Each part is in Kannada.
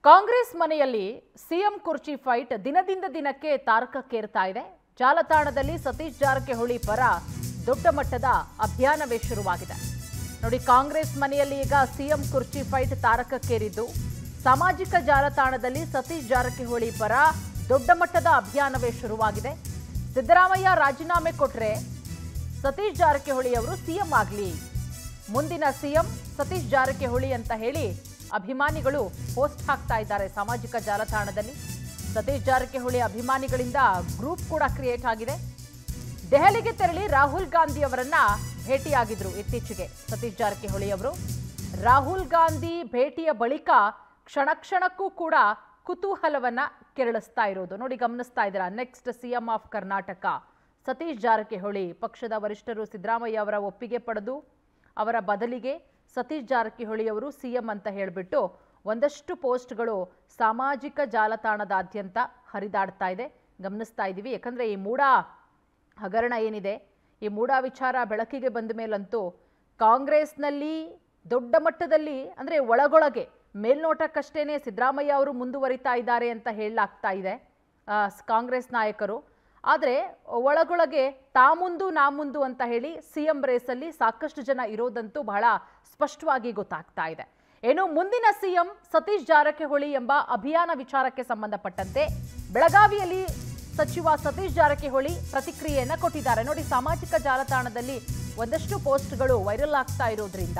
ಕಾಂಗ್ರೆಸ್ ಮನೆಯಲ್ಲಿ ಸಿಎಂ ಕುರ್ಚಿ ಫೈಟ್ ದಿನದಿಂದ ದಿನಕ್ಕೆ ತಾರಕಕ್ಕೇರ್ತಾ ಇದೆ ಜಾಲತಾಣದಲ್ಲಿ ಸತೀಶ್ ಜಾರಕಿಹೊಳಿ ಪರ ದೊಡ್ಡ ಮಟ್ಟದ ಅಭಿಯಾನವೇ ಶುರುವಾಗಿದೆ ನೋಡಿ ಕಾಂಗ್ರೆಸ್ ಮನೆಯಲ್ಲಿ ಈಗ ಸಿಎಂ ಕುರ್ಚಿ ಫೈಟ್ ತಾರಕಕ್ಕೇರಿದ್ದು ಸಾಮಾಜಿಕ ಜಾಲತಾಣದಲ್ಲಿ ಸತೀಶ್ ಜಾರಕಿಹೊಳಿ ಪರ ದೊಡ್ಡ ಮಟ್ಟದ ಅಭಿಯಾನವೇ ಶುರುವಾಗಿದೆ ಸಿದ್ದರಾಮಯ್ಯ ರಾಜೀನಾಮೆ ಕೊಟ್ರೆ ಸತೀಶ್ ಜಾರಕಿಹೊಳಿ ಅವರು ಸಿಎಂ ಆಗಲಿ ಮುಂದಿನ ಸಿಎಂ ಸತೀಶ್ ಜಾರಕಿಹೊಳಿ ಅಂತ ಹೇಳಿ ಅಭಿಮಾನಿಗಳು ಪೋಸ್ಟ್ ಹಾಕ್ತಾ ಇದ್ದಾರೆ ಸಾಮಾಜಿಕ ಜಾಲತಾಣದಲ್ಲಿ ಸತೀಶ್ ಜಾರಕಿಹೊಳಿ ಅಭಿಮಾನಿಗಳಿಂದ ಗ್ರೂಪ್ ಕೂಡ ಕ್ರಿಯೇಟ್ ಆಗಿದೆ ದೆಹಲಿಗೆ ತೆರಳಿ ರಾಹುಲ್ ಗಾಂಧಿ ಅವರನ್ನ ಭೇಟಿಯಾಗಿದ್ರು ಇತ್ತೀಚೆಗೆ ಸತೀಶ್ ಜಾರಕಿಹೊಳಿ ಅವರು ರಾಹುಲ್ ಗಾಂಧಿ ಭೇಟಿಯ ಬಳಿಕ ಕ್ಷಣ ಕ್ಷಣಕ್ಕೂ ಕೂಡ ಕುತೂಹಲವನ್ನ ಕೆರಳಿಸ್ತಾ ಇರೋದು ನೋಡಿ ಗಮನಿಸ್ತಾ ಇದ್ದೀರಾ next CM of Karnataka Satish Jarkiholi ಪಕ್ಷದ ವರಿಷ್ಠರು ಸಿದ್ದರಾಮಯ್ಯ ಅವರ ಒಪ್ಪಿಗೆ ಪಡೆದು ಅವರ ಬದಲಿಗೆ ಸತೀಶ್ ಜಾರಕಿಹೊಳಿ ಅವರು ಸಿಎಂ ಅಂತ ಹೇಳಿಬಿಟ್ಟು ಒಂದಷ್ಟು ಪೋಸ್ಟ್ಗಳು ಸಾಮಾಜಿಕ ಜಾಲತಾಣದಾದ್ಯಂತ ಹರಿದಾಡ್ತಾ ಇದೆ ಗಮನಿಸ್ತಾ ಇದ್ದೀವಿ ಯಾಕಂದ್ರೆ ಈ ಮೂಡ ಹಗರಣ ಏನಿದೆ ಈ ಮೂಡ ವಿಚಾರ ಬೆಳಕಿಗೆ ಬಂದ ಮೇಲಂತೂ ಕಾಂಗ್ರೆಸ್ನಲ್ಲಿ ದೊಡ್ಡ ಮಟ್ಟದಲ್ಲಿ ಅಂದರೆ ಒಳಗೊಳಗೆ ಮೇಲ್ನೋಟಕ್ಕಷ್ಟೇನೆ ಸಿದ್ದರಾಮಯ್ಯ ಅವರು ಮುಂದುವರಿತಾ ಇದ್ದಾರೆ ಅಂತ ಹೇಳಲಾಗ್ತಾ ಇದೆ ಆ, ಸ್- ಕಾಂಗ್ರೆಸ್ ನಾಯಕರು ಆದರೆ ಒಳಗೊಳಗೆ ತಾ ಮುಂದು ನಾ ಮುಂದು ಅಂತ ಹೇಳಿ ಸಿ ಎಂ ರೇಸಲ್ಲಿ ಸಾಕಷ್ಟು ಜನ ಇರೋದಂತೂ ಬಹಳ ಸ್ಪಷ್ಟವಾಗಿ ಗೊತ್ತಾಗ್ತಾ ಇದೆ ಏನು ಮುಂದಿನ ಸಿಎಂ ಸತೀಶ್ ಜಾರಕಿಹೊಳಿ ಎಂಬ ಅಭಿಯಾನ ವಿಚಾರಕ್ಕೆ ಸಂಬಂಧಪಟ್ಟಂತೆ ಬೆಳಗಾವಿಯಲ್ಲಿ ಸಚಿವ ಸತೀಶ್ ಜಾರಕಿಹೊಳಿ ಪ್ರತಿಕ್ರಿಯೆಯನ್ನ ಕೊಟ್ಟಿದ್ದಾರೆ ನೋಡಿ ಸಾಮಾಜಿಕ ಜಾಲತಾಣದಲ್ಲಿ ಒಂದಷ್ಟು ಪೋಸ್ಟ್ಗಳು ವೈರಲ್ ಆಗ್ತಾ ಇರೋದ್ರಿಂದ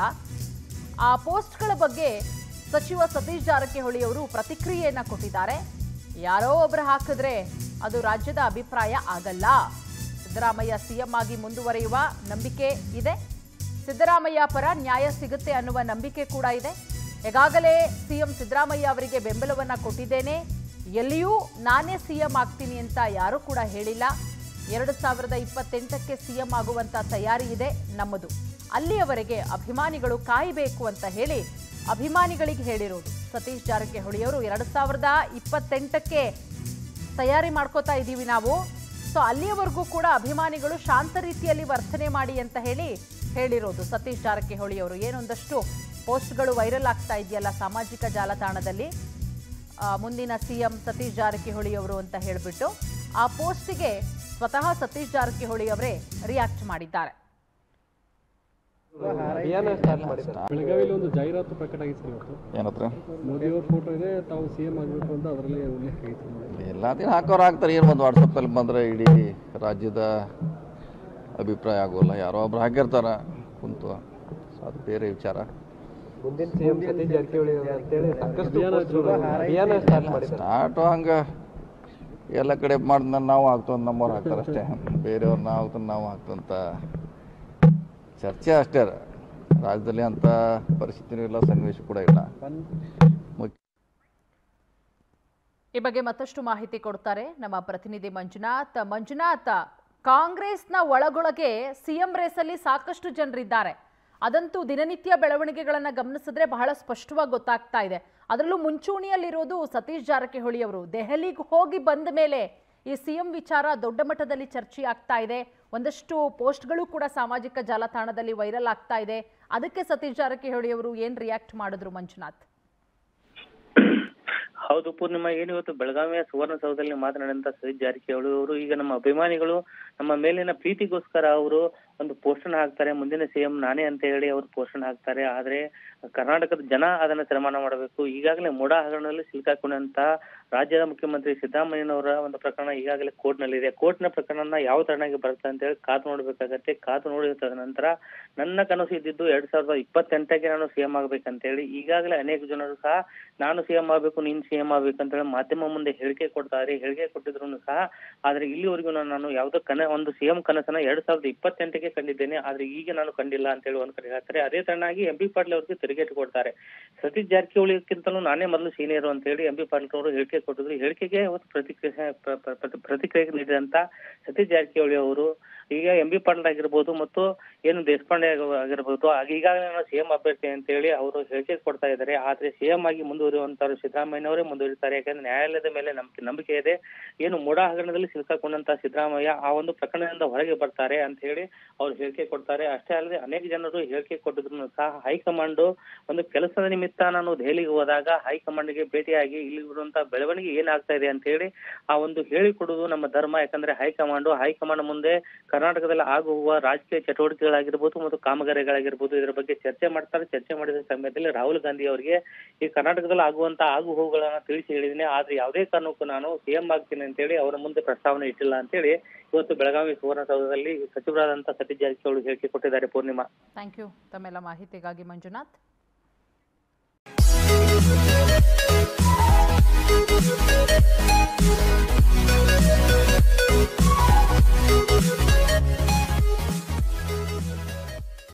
ಆ ಪೋಸ್ಟ್ಗಳ ಬಗ್ಗೆ ಸಚಿವ ಸತೀಶ್ ಜಾರಕಿಹೊಳಿ ಅವರು ಪ್ರತಿಕ್ರಿಯೆಯನ್ನ ಕೊಟ್ಟಿದ್ದಾರೆ ಯಾರೋ ಒಬ್ರು ಹಾಕಿದ್ರೆ ಅದು ರಾಜ್ಯದ ಅಭಿಪ್ರಾಯ ಆಗಲ್ಲ ಸಿದ್ದರಾಮಯ್ಯ ಸಿಎಂ ಆಗಿ ಮುಂದುವರಿಯುವ ನಂಬಿಕೆ ಇದೆ ಸಿದ್ದರಾಮಯ್ಯ ಪರ ನ್ಯಾಯ ಸಿಗುತ್ತೆ ಅನ್ನುವ ನಂಬಿಕೆ ಕೂಡ ಇದೆ ಈಗಾಗಲೇ ಸಿಎಂ ಸಿದ್ದರಾಮಯ್ಯ ಅವರಿಗೆ ಬೆಂಬಲವನ್ನ ಕೊಟ್ಟಿದ್ದೇನೆ ಎಲ್ಲಿಯೂ ನಾನೇ ಸಿಎಂ ಆಗ್ತೀನಿ ಅಂತ ಯಾರೂ ಕೂಡ ಹೇಳಿಲ್ಲ ಎರಡು ಸಾವಿರದ ಇಪ್ಪತ್ತೆಂಟಕ್ಕೆ ಸಿಎಂ ಆಗುವಂತ ತಯಾರಿ ಇದೆ ನಮ್ಮದು ಅಲ್ಲಿಯವರೆಗೆ ಅಭಿಮಾನಿಗಳು ಕಾಯಬೇಕು ಅಂತ ಹೇಳಿ ಅಭಿಮಾನಿಗಳಿಗೆ ಹೇಳಿರೋದು ಸತೀಶ್ ಜಾರಕಿಹೊಳಿ ಅವರು ಎರಡು ಸಾವಿರದ ಇಪ್ಪತ್ತೆಂಟಕ್ಕೆ ತಯಾರಿ ಮಾಡ್ಕೋತಾ ಇದ್ದೀವಿ ನಾವು ಸೊ ಅಲ್ಲಿಯವರೆಗೂ ಕೂಡ ಅಭಿಮಾನಿಗಳು ಶಾಂತ ರೀತಿಯಲ್ಲಿ ವರ್ತನೆ ಮಾಡಿ ಅಂತ ಹೇಳಿ ಹೇಳಿರೋದು ಸತೀಶ್ ಜಾರಕಿಹೊಳಿ ಅವರು ಏನೊಂದಷ್ಟು ಪೋಸ್ಟ್ಗಳು ವೈರಲ್ ಆಗ್ತಾ ಇದೆಯಲ್ಲ ಸಾಮಾಜಿಕ ಜಾಲತಾಣದಲ್ಲಿ ಆ, ಮುಂದಿನ ಸಿಎಂ ಸತೀಶ್ ಜಾರಕಿಹೊಳಿ ಅವರು ಅಂತ ಹೇಳಿಬಿಟ್ಟು ಆ ಪೋಸ್ಟ್ಗೆ ಸ್ವತಃ ಸತೀಶ್ ಜಾರಕಿಹೊಳಿ ಅವರೇ ರಿಯಾಕ್ಟ್ ಮಾಡಿದ್ದಾರೆ ಅಭಿಯಾನ ಸ್ಟಾರ್ಟ್ ಮಾಡಿದ್ದಾರೆ ಬೆಳಗಾವಿಯಲ್ಲಿ ಒಂದು ಜಾಹೀರಾತು ಪ್ರಕಟ ಆಗಿತ್ತು ಸರ್ ಇವತ್ತು ಏನತ್ರ ಮೋದಿಯವ್ರ ಫೋಟೋ ಇದೆ ತಾವು ಸಿ ಎಂ ಆಗಬೇಕು ಅಂತ ಅದರಲ್ಲಿ ಉಲ್ಲೇಖ ಆಗಿತ್ತು ಎಲ್ಲ ದಿನ ಹಾಕೋರು ಹಾಕ್ತಾರೆ ಏನು ಒಂದು ವಾಟ್ಸಪ್ಪಲ್ಲಿ ಬಂದರೆ ಇಡೀ ರಾಜ್ಯದ ಅಭಿಪ್ರಾಯ ಆಗೋಲ್ಲ ಯಾರೋ ಒಬ್ರು ಹಾಕಿರ್ತಾರ ಕುಂತು ಸೊ ಅದು ಬೇರೆ ವಿಚಾರ ಮುಂದಿನ ಸಿಎಂ ಸತೀಶ್ ಜಾರಕಿಹೊಳಿ ಅವರು ಅಂತೇಳಿ ಸಾಕಷ್ಟು ಪೋಸ್ಟ್ಗಳು ಅಭಿಯಾನ ಸ್ಟಾರ್ಟ್ ಮಾಡಿದ್ದಾರೆ ಸ್ಟಾರ್ಟು ಹಂಗೆ ಎಲ್ಲ ಕಡೆ ಮಾಡಿದ ನಾವು ಆಗ್ತಂತ ನಮ್ಮವ್ರು ಹಾಕ್ತಾರೆ ಅಷ್ಟೇ ಬೇರೆಯವ್ರು ನಾವು ಆಗ್ತಂತ ನಾವು ಆಗ್ತಂತ ಚರ್ಚೆ ಅಷ್ಟೇ ರಾಜ್ಯದಲ್ಲಿ ಅಂಥ ಪರಿಸ್ಥಿತಿನೂ ಇಲ್ಲ ಸನ್ನಿವೇಶ ಕೂಡ ಇಲ್ಲ ಮುಖ್ಯ ಈ ಬಗ್ಗೆ ಮತ್ತಷ್ಟು ಮಾಹಿತಿ ಕೊಡ್ತಾರೆ ನಮ್ಮ ಪ್ರತಿನಿಧಿ ಮಂಜುನಾಥ್ ಮಂಜುನಾಥ್ ಕಾಂಗ್ರೆಸ್ನ ಒಳಗೊಳಗೆ ಸಿಎಂ ರೇಸಲ್ಲಿ ಸಾಕಷ್ಟು ಜನರಿದ್ದಾರೆ ಅದಂತೂ ದಿನನಿತ್ಯ ಬೆಳವಣಿಗೆಗಳನ್ನ ಗಮನಿಸಿದ್ರೆ ಬಹಳ ಸ್ಪಷ್ಟವಾಗಿ ಗೊತ್ತಾಗ್ತಾ ಇದೆ ಅದರಲ್ಲೂ ಮುಂಚೂಣಿಯಲ್ಲಿರೋದು ಸತೀಶ್ ಜಾರಕಿಹೊಳಿ ಅವರು ದೆಹಲಿಗೆ ಹೋಗಿ ಬಂದ ಮೇಲೆ ಈ ಸಿಎಂ ವಿಚಾರ ದೊಡ್ಡ ಮಟ್ಟದಲ್ಲಿ ಚರ್ಚೆ ಆಗ್ತಾ ಇದೆ ಒಂದಷ್ಟು ಪೋಸ್ಟ್ಗಳು ಕೂಡ ಸಾಮಾಜಿಕ ಜಾಲತಾಣದಲ್ಲಿ ವೈರಲ್ ಆಗ್ತಾ ಇದೆ ಅದಕ್ಕೆ ಸತೀಶ್ ಜಾರಕಿಹೊಳಿ ಅವರು ಏನ್ ರಿಯಾಕ್ಟ್ ಮಾಡಿದ್ರು ಮಂಜುನಾಥ್ ಹೌದು ಪೂರ್ಣಿಮಾ ಏನು ಇವತ್ತು ಬೆಳಗಾವಿಯ ಸುವರ್ಣಸೌಧದಲ್ಲಿ ಮಾತನಾಡಿದಂತ ಸತೀಶ್ ಜಾರಕಿಹೊಳಿ ಅವರು ಈಗ ನಮ್ಮ ಅಭಿಮಾನಿಗಳು ನಮ್ಮ ಮೇಲಿನ ಪ್ರೀತಿಗೋಸ್ಕರ ಅವರು ಒಂದು ಪೋಸ್ಟರ್ ಹಾಕ್ತಾರೆ ಮುಂದಿನ ಸಿಎಂ ನಾನೇ ಅಂತ ಹೇಳಿ ಅವರು ಪೋಸ್ಟರ್ ಹಾಕ್ತಾರೆ ಆದ್ರೆ ಕರ್ನಾಟಕದ ಜನ ಅದನ್ನ ತೀರ್ಮಾನ ಮಾಡಬೇಕು ಈಗಾಗಲೇ ಮೂಡ ಹಗರಣದಲ್ಲಿ ಸಿಲುಕಾಕೊಂಡಂತ ರಾಜ್ಯದ ಮುಖ್ಯಮಂತ್ರಿ ಸಿದ್ದರಾಮಯ್ಯನವರ ಒಂದು ಪ್ರಕರಣ ಈಗಾಗಲೇ ಕೋರ್ಟ್ ನಲ್ಲಿದೆ ಕೋರ್ಟ್ ನ ಪ್ರಕರಣ ಯಾವ ತರನಾಗಿ ಬರುತ್ತೆ ಅಂತ ಹೇಳಿ ಕಾದು ನೋಡ್ಬೇಕಾಗತ್ತೆ ಕಾದು ನೋಡಿದ ನಂತರ ನನ್ನ ಕನಸು ಇದ್ದಿದ್ದು ಎರಡ್ ಸಾವಿರದ ಇಪ್ಪತ್ತೆಂಟಕ್ಕೆ ನಾನು ಸಿಎಂ ಆಗ್ಬೇಕಂತ ಹೇಳಿ ಈಗಾಗಲೇ ಅನೇಕ ಜನರು ಸಹ ನಾನು ಸಿಎಂ ಆಗ್ಬೇಕು ನೀನ್ ಸಿಎಂ ಆಗ್ಬೇಕು ಅಂತ ಹೇಳಿ ಮಾಧ್ಯಮ ಮುಂದೆ ಹೇಳಿಕೆ ಕೊಡ್ತಾರೆ ಹೇಳಿಕೆ ಕೊಟ್ಟಿದ್ರು ಸಹ ಆದ್ರೆ ಇಲ್ಲಿವರೆಗೂ ನಾನು ನಾನು ಯಾವ್ದೋ ಕನ ಒಂದು ಸಿಎಂ ಕನಸನ್ನ ಎರಡ್ ಸಾವಿರದ ಇಪ್ಪತ್ತೆಂಟಕ್ಕೆ ಕಂಡಿದ್ದೇನೆ ಆದ್ರೆ ಈಗ ನಾನು ಕಂಡಿಲ್ಲ ಅಂತ ಹೇಳಿ ಒಂದ್ ಕಡೆ ಹೇಳ್ತಾರೆ ಅದೇ ತರನಾಗಿ ಎಂ ಬಿ ಪಾಟೀಲ್ ಅವರಿಗೆ ತಿರುಗೇಟು ಕೊಡ್ತಾರೆ ಸತೀಶ್ ಜಾರಕಿಹೊಳಿಗಿಂತಲೂ ನಾನೇ ಮೊದಲು ಸೀನಿಯರ್ ಅಂತ ಹೇಳಿ ಎಂ ಬಿ ಪಾಟೀಲ್ ಅವರು ಹೇಳಿಕೆ ಕೊಟ್ಟಿದ್ರು ಹೇಳಿಕೆಗೆ ಇವತ್ತು ಪ್ರತಿಕ್ರಿಯೆ ಪ್ರ- ಪ್ರ- ಪ್ರ- ಪ್ರತಿಕ್ರಿಯೆ ನೀಡಿದಂತ ಸತೀಶ್ ಜಾರಕಿಹೊಳಿ ಅವರು ಈಗ ಎಂ ಬಿ ಪಾಟೀಲ್ ಆಗಿರ್ಬೋದು ಮತ್ತು ಏನು ದೇಶಪಾಂಡೆ ಆಗ- ಆಗಿರ್ಬೋದು ಆಗ ಈಗಾಗಲೇ ನಾನು ಸಿಎಂ ಅಭ್ಯರ್ಥಿ ಅಂತ ಹೇಳಿ ಅವರು ಹೇಳಿಕೆ ಕೊಡ್ತಾ ಇದ್ದಾರೆ ಆದ್ರೆ ಸಿಎಂ ಆಗಿ ಮುಂದುವರಿಯುವಂತವರು ಸಿದ್ದರಾಮಯ್ಯನವರೇ ಮುಂದುವರಿತಾರೆ ಯಾಕಂದ್ರೆ ನ್ಯಾಯಾಲಯದ ಮೇಲೆ ನಂಬಿಕೆ ನಂಬಿಕೆ ಇದೆ ಏನು ಮೂಡ ಹಗರಣದಲ್ಲಿ ಸಿಲುಕಾಕೊಂಡಂತ ಸಿದ್ದರಾಮಯ್ಯ ಆ ಒಂದು ಪ್ರಕರಣದಿಂದ ಹೊರಗೆ ಬರ್ತಾರೆ ಅಂತ ಹೇಳಿ ಅವ್ರು ಹೇಳಿಕೆ ಕೊಡ್ತಾರೆ ಅಷ್ಟೇ ಅಲ್ಲದೆ ಅನೇಕ ಜನರು ಹೇಳಿಕೆ ಕೊಟ್ಟಿದ್ರು ಸಹ ಹೈಕಮಾಂಡ್ ಒಂದು ಕೆಲಸದ ನಿಮಿತ್ತ ನಾನು ದೆಹಲಿಗೆ ಹೋದಾಗ ಹೈಕಮಾಂಡ್ಗೆ ಭೇಟಿಯಾಗಿ ಇಲ್ಲಿ ಇರುವಂತ ಬೆಳವಣಿಗೆ ಏನಾಗ್ತಾ ಇದೆ ಅಂತ ಹೇಳಿ ಆ ಒಂದು ಹೇಳಿಕೊಡುವುದು ನಮ್ಮ ಧರ್ಮ ಯಾಕಂದ್ರೆ ಹೈಕಮಾಂಡ್ ಹೈಕಮಾಂಡ್ ಮುಂದೆ ಕರ್ನಾಟಕದಲ್ಲಿ ಆಗುವ ರಾಜಕೀಯ ಚಟುವಟಿಕೆಗಳಾಗಿರ್ಬೋದು ಮತ್ತು ಕಾಮಗಾರಿಗಳಾಗಿರ್ಬೋದು ಇದರ ಬಗ್ಗೆ ಚರ್ಚೆ ಮಾಡ್ತಾರೆ ಚರ್ಚೆ ಮಾಡಿದ ಸಮಯದಲ್ಲಿ ರಾಹುಲ್ ಗಾಂಧಿ ಅವರಿಗೆ ಈ ಕರ್ನಾಟಕದಲ್ಲಿ ಆಗುವಂತ ಆಗು ಹೋಗುಗಳನ್ನ ತಿಳಿಸಿ ಹೇಳಿದ್ದೀನಿ ಆದ್ರೆ ಯಾವುದೇ ಕಾರಣಕ್ಕೂ ನಾನು ಸಿಎಂ ಆಗ್ತೀನಿ ಅಂತ ಹೇಳಿ ಅವರ ಮುಂದೆ ಪ್ರಸ್ತಾವನೆ ಇಟ್ಟಿಲ್ಲ ಅಂತ ಹೇಳಿ ಇವತ್ತು ಬೆಳಗಾವಿ ಸುವರ್ಣಸೌಧದಲ್ಲಿ ಸಚಿವರಾದಂತ ಸತೀಶ್ ಜಾರಕಿಹೊಳಿ ಹೇಳಿಕೆ ಕೊಟ್ಟಿದ್ದಾರೆ ಪೂರ್ಣಿಮಾ ಥ್ಯಾಂಕ್ ಯು ತಮ್ಮೆಲ್ಲ ಮಾಹಿತಿಗಾಗಿ ಮಂಜುನಾಥ್